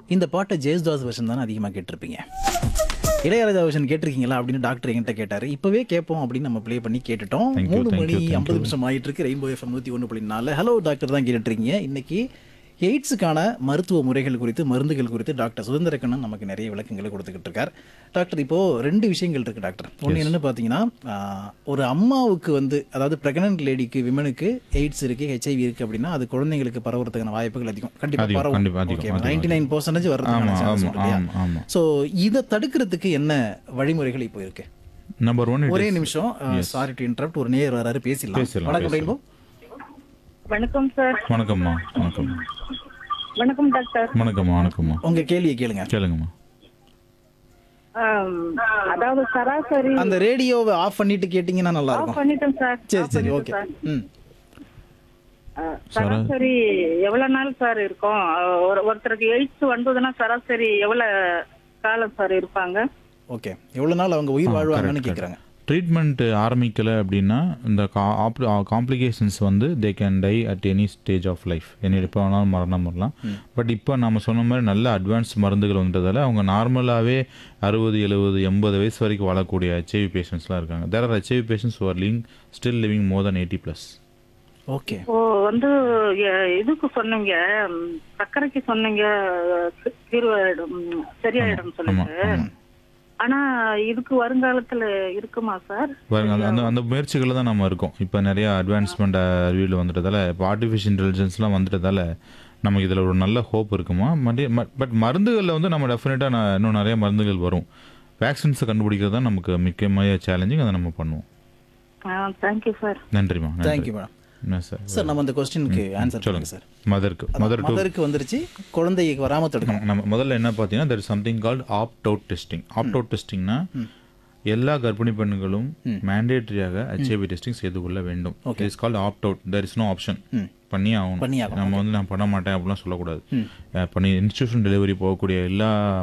இந்த பாட்டை ஜெயசுதாஸ் வருஷன் தானே அதிகமாக கேட்டிருப்பீங்க இளையராஜா வருஷன் கேட்டிருக்கீங்களா அப்படின்னு டாக்டர் என்கிட்ட கேட்டார் இப்போவே கேட்போம் அப்படின்னு நம்ம ப்ளே பண்ணி கேட்டுட்டோம் Thank you, மூணு thank மணி you, thank ஐம்பது you. நிமிஷம் ஆகிட்டு இருக்கு ரெயின்போ எஃப்எம் நூற்றி ஒன்று புள்ளி நாலு ஹலோ டாக்டர் தான் கேட்டுட்டு இருக்கீங்க இன்னைக்கு எய்ட்ஸுக்கான மருத்துவ முறைகள் குறித்து மருந்துகள் குறித்து டாக்டர் சுதந்திரக்கண்ணன் நமக்கு நிறைய விளக்கங்களை கொடுத்துக்கிட்டு இருக்கார் டாக்டர் இப்போ ரெண்டு விஷயங்கள் இருக்கு டாக்டர் ஒன்று என்னன்னு பார்த்தீங்கன்னா ஆஹ், ஒரு அம்மாவுக்கு வந்து அதாவது பிரெக்னன்ட் லேடிக்கு விமனுக்கு எய்ட்ஸ் இருக்கு ஹெச்ஐவி இருக்கு அப்படின்னா அது குழந்தைங்களுக்கு பரவுறதுக்கான வாய்ப்புகள் அதிகம் கண்டிப்பாக அதிகம், பரவும் கண்டிப்பா, அதிகம், ஓகே அதிகம். நைன்டி நைன் பர்சன்டேஜ் ஆமா வர்றதுக்கான ஆமா சான்ஸ் உண்டு இல்லையா ஆமா ஆமா ஸோ இதை தடுக்கிறதுக்கு என்ன வழிமுறைகள் இப்போ இருக்கு நம்பர் ஒன் ஒரே நிமிஷம் சாரி டு இன்டரப்ட் ஒரு நேர் வராரு பேசிடலாம் பேசலாம், வணக்கம் பேசலாம். ரெயின்போ வணக்கம் சார் வணக்கம்மா வணக்கம் வணக்கம் டாக்டர் வணக்கம்மா வணக்கம்மா உங்க கேள்வியை கேளுங்க கேளுங்கம்மா ஆம், அதாவது சராசரி அந்த ரேடியோவை ஆஃப் பண்ணிட்டு கேட்டீங்கன்னா நல்லா ஆஃப் இருக்கும் பண்ணிட்டேன் சார் சரி ஆஃப் சரி பண்ணிட்டேன் ஓகே சார். ம் ஆ, சராசரி எவ்வளவு நாள் சார் இருக்கும் ஆ, ஒரு ஒருத்தருக்கு எய்ட்ஸ் வந்ததுன்னா சராசரி எவ்வளவு காலம் சார் இருப்பாங்க ஓகே எவ்வளவு நாள் அவங்க உயிர் வாழ்வாங்கன்னு கேக்குறாங்க ட்ரீட்மெண்ட் ஆரம்பிக்கல அப்படின்னா இந்த காம்ப்ளிகேஷன்ஸ் வந்து they can die at any stage of life any எப்போ வேணாலும் மரணம் வரலாம் பட் இப்போ நம்ம சொன்ன மாதிரி நல்ல அட்வான்ஸ் மருந்துகள் வந்துட்டதால அவங்க நார்மலாகவே அறுபது எழுபது எண்பது வயசு வரைக்கும் வாழக்கூடிய ஹெச்ஐவி பேஷண்ட்ஸ்லாம் இருக்காங்க there are HIV patients are ling still living more than eighty plus okay oh வந்து எ- இதுக்கு சொன்னீங்க ம், சர்க்கரைக்கு சொன்னீங்க சி- தீர்வாயிடும் ம், சரியாயிடும் ஆமாம் சொல்லிட்டு ஆமாம் ஆனா இதுக்கு வருங்காலத்துல இருக்குமா சார் பாருங்க அந்த அந்த அந்த முயற்சிகளில் தான் நம்ம இருக்கோம் இப்போ நிறைய அட்வான்ஸ்மெண்ட் அறிவியல் வந்துட்டதால இப்போ ஆர்டிஃபிஷியல் இன்டெலிஜென்ஸ்லாம் வந்துட்டதால நமக்கு இதில் ஒரு நல்ல ஹோப் இருக்குமா பட் மருந்துகளில் வந்து நம்ம டெஃபினட்டாக இன்னும் நிறைய மருந்துகள் வரும் வேக்சின்ஸை கண்டுபிடிக்கிறது தான் நமக்கு முக்கியമായ சேலஞ்சிங் அதை நம்ம பண்ணுவோம் தேங்க்யூ சார் நன்றிம்மா தேங்க்யூ மேடம் என்ன சார் சார் நம்ம அந்த கொஸ்டினுக்கு ஆன்சர் சொல்லுங்க சார் மதருக்கு மதர் டு மதருக்கு வந்துருச்சு குழந்தைக்கு வராம தடுக்கணும் நம்ம முதல்ல என்ன பார்த்தீங்கன்னா there is something called opt out testing opt out டெஸ்டிங்னா எல்லா கர்ப்பிணி பெண்களும் மேண்டேட்டரியாக ஹெச்ஐவி டெஸ்டிங் செய்து கொள்ள வேண்டும் is called opt out there is no option பண்ணி ஆகணும் பண்ணி ஆகணும். நம்ம வந்து நான் பண்ண மாட்டேன் அப்படிலாம் சொல்லக்கூடாது பண்ணி இன்ஸ்டியூஷன் டெலிவரி போகக்கூடிய எல்லா